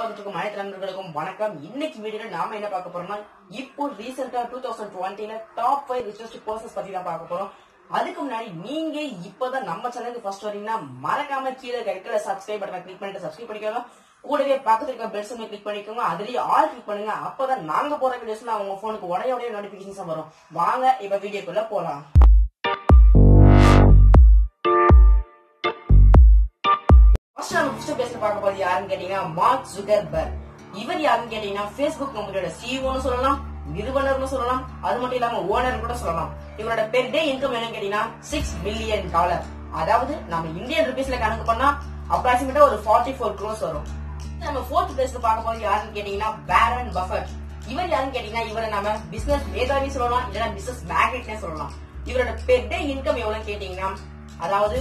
பார்த்துட்டு இருக்கும் அனைத்து நண்பர்களுக்கும் வணக்கம் இன்னைக்கு வீடியோல நாம என்ன பார்க்க போறோம்னா இப்போ ரீசெண்டா டூ தௌசண்ட் டுவெண்ட்டில டாப் ஃபைவ் ரிச்சஸ்ட் பர்சன்ஸ் பத்தி தான் பார்க்க போறோம் அதுக்கு முன்னாடி நீங்க இப்பதான் நம்ம சேனலுக்கு ஃபர்ஸ்ட் வரீங்கன்னா மறக்காம கீழே இருக்கிற சப்ஸ்கிரைப் பட்டனை கிளிக் பண்ணிட்டு சப்ஸ்கிரைப் பண்ணிக்கோங்க கூடவே பக்கத்துல இருக்க பெல் சிம்மை கிளிக் பண்ணிக்கோங்க அதுலயே ஆல் கிளிக் பண்ணுங்க அப்பதான் நாங்க போற வீடியோஸ்ல உங்க போனுக்கு உடைய உடைய நோட்டிபிகேஷன்ஸ் வரும் வாங்க இப்ப வீடியோக்குள்ள போலாம் ஃபர்ஸ்ட் நம்ம ஃபர்ஸ்ட் பேச பார்க்க போறது யாருன்னு கேட்டீங்கன்னா மார்க் ஜுகர்பர்க் இவர் யாருன்னு கேட்டீங்கன்னா ஃபேஸ்புக் கம்பெனியோட சிஇஓன்னு சொல்லலாம் நிறுவனர்னு சொல்லலாம் அது மட்டும் இல்லாம ஓனர் கூட சொல்லலாம் இவரோட பெர் டே இன்கம் என்னன்னு கேட்டீங்கன்னா சிக்ஸ் பில்லியன் டாலர் அதாவது நம்ம இந்தியன் ருபீஸ்ல கணக்கு பண்ணா அப்ராக்சிமேட்டா ஒரு ஃபார்ட்டி ஃபோர் க்ரோஸ் வரும் நம்ம ஃபோர்த் பிளேஸ்ல பார்க்க போது யாருன்னு கேட்டீங்கன்னா பேரன் பஃபட் இவர் யாருன்னு கேட்டீங்கன்னா இவரை நம்ம பிசினஸ் மேதாவி சொல்லலாம் இல்லைன்னா பிசினஸ் மேக்னெட்னே சொல்லலாம் இவரோட பெர் டே இன்கம் எவ்வளவுன்னு கேட்டீங்கன்னா அதாவது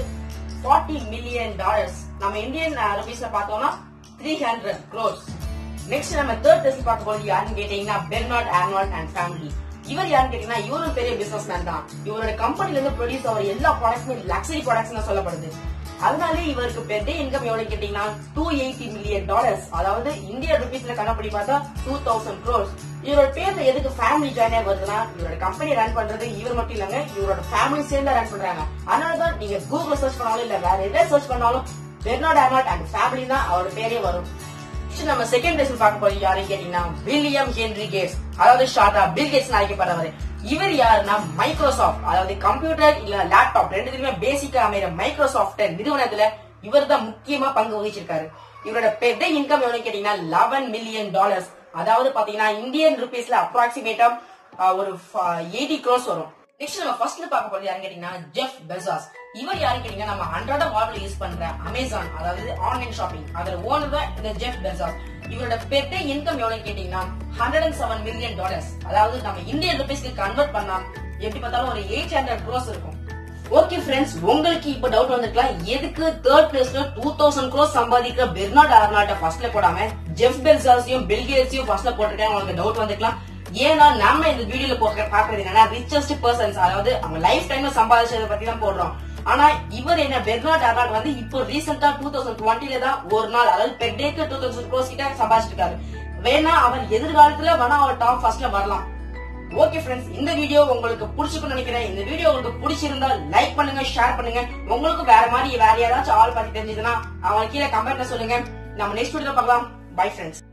40 மில்லியன் டாலர்ஸ் நம்ம இந்தியன் ருபீஸ்ல பார்த்தோம்னா த்ரீ ஹண்ட்ரட் க்ரோஸ் நெக்ஸ்ட் நம்ம தேர்ட் பிளேஸ் பார்க்க போறது யாருன்னு கேட்டீங்கன்னா பெர்னார்ட் ஆர்னால்ட் அண்ட் ஃபேமிலி இவர் யாருன்னு கேட்டீங்கன்னா இவரும் பெரிய பிசினஸ் மேன் தான் இவரோட கம்பெனில இருந்து ப்ரொடியூஸ் ஆகிற எல்லா ப்ராடக்ட்ஸுமே லக்ஸரி ப்ராடக்ட்ஸ் தான் சொல்லப்படுது அதனாலே இவருக்கு பெர் டே இன்கம் எவ்வளவு கேட்டீங்கன்னா டூ எயிட்டி மில்லியன் டாலர்ஸ் அதாவது இந்திய ருபீஸ்ல கணப்படி பார்த்தா டூ தௌசண்ட் க்ரோஸ் இவரோட பேர்ல எதுக்கு ஃபேமிலி ஜாயின் வருதுன்னா இவரோட கம்பெனி ரன் பண்றது இவர் மட்டும் இல்லங்க இவரோட ஃபேமிலி சேர்ந்து ரன் பண்றாங்க அதனாலதான் நீங்க கூகுள் சர்ச் பண்ணாலும் இல்ல வேற எதை சர்ச் பண்ணாலும் பெர்னார்ட் ஆர்னால்ட் அண்ட் ஃபேமிலி தான் அவரோட பேரே வரும் Next நம்ம செகண்ட் பிளேஸ்ல பார்க்க போறது யாருன்னு கேட்டீங்கன்னா வில்லியம் ஹென்ரி கேட்ஸ் அதாவது ஷார்ட்டா பில் கேட்ஸ் அழைக்கப்படுறவர் இவர் யாருன்னா மைக்ரோசாஃப்ட் அதாவது கம்ப்யூட்டர் இல்ல லேப்டாப் ரெண்டுத்துலயுமே பேசிக்கா அமைகிற மைக்ரோசாஃப்ட் நிறுவனத்துல இவர் தான் முக்கியமா பங்கு வகிச்சிருக்காரு இவரோட பெரிய இன்கம் எவ்வளவு கேட்டீங்கன்னா லெவன் மில்லியன் டாலர்ஸ் அதாவது பாத்தீங்கன்னா இந்தியன் ருபீஸ்ல அப்ராக்சிமேட்டா ஒரு எயிட்டி க்ரோஸ் வரும் நெக்ஸ்ட் நம்ம ஃபர்ஸ்ட்ல பார்க்க போறது யாருன்னு கேட்டீங்கன்னா ஜெஃப் பெசாஸ் இவர் யாருன்னு கேட்டீங்கன்னா நம்ம அன்றாட வாழ்வில் யூஸ் பண்ற அமேசான் அதாவது ஆன்லைன் ஷாப்பிங் அதுல ஓனர் தான் இந்த ஜெஃப் பெசாஸ் இவரோட பெரிய இன்கம் எவ்வளவு கேட்டீங்கன்னா hundred and seven million dollars அதாவது நம்ம இந்தியன் ருபீஸ்க்கு கன்வெர்ட் பண்ணா எப்படி பார்த்தாலும் ஒரு எயிட் ஹண்ட்ரட் க்ரோஸ் இருக்கும் ஓகே ஃப்ரெண்ட்ஸ் உங்களுக்கு இப்ப டவுட் வந்திருக்கலாம் எதுக்கு தேர்ட் பிளேஸ்ல டூ தௌசண்ட் க்ரோஸ் சம்பாதிக்கிற பெர்னார்ட் ஆர்னால்ட ஃபர்ஸ்ட்ல போடாம ஜெஃப் பெல்சாஸையும் பில்கேட்ஸையும் ஃபர்ஸ்ட்ல போட்டிருக்காங்க உங்களுக்கு டவுட் வந்திருக்கலாம் ஏன்னா நம்ம இந்த வீடியோல போக்க பாக்குறது என்னன்னா ரிச்சஸ்ட் பர்சன்ஸ் அதாவது அவங்க லைஃப் டைம்ல சம்பாதிச்சதை பத்தி தான் போடுறோம் ஆனா இவர் என்ன பெர்னார்ட் ஆர்னால்ட் வந்து இப்போ ரீசெண்டா டூ தௌசண்ட் டுவெண்ட்டில தான் ஒரு நாள் அதாவது பெர் டேக்கு டூ தௌசண்ட் க்ரோஸ் கிட்ட சம்பாதிச்சிருக்காரு வேணா அவர் எதிர்காலத்துல வேணா அவர் டாப் ஃபர்ஸ்ட்ல வரலாம் ஓகே ஃப்ரெண்ட்ஸ் இந்த வீடியோ உங்களுக்கு பிடிச்சிருக்கும்னு நினைக்கிறேன் இந்த வீடியோ உங்களுக்கு பிடிச்சிருந்தா லைக் பண்ணுங்க ஷேர் பண்ணுங்க உங்களுக்கு வேற மாதிரி வேற யாராச்சும் ஆள் பத்தி தெரிஞ்சதுன்னா அவங்க கீழே கமெண்ட்ல சொல்லுங்க நம்ம நெக்ஸ்ட் வீடியோ பார்க்கலாம் பை ஃப்ரெண்ட்ஸ்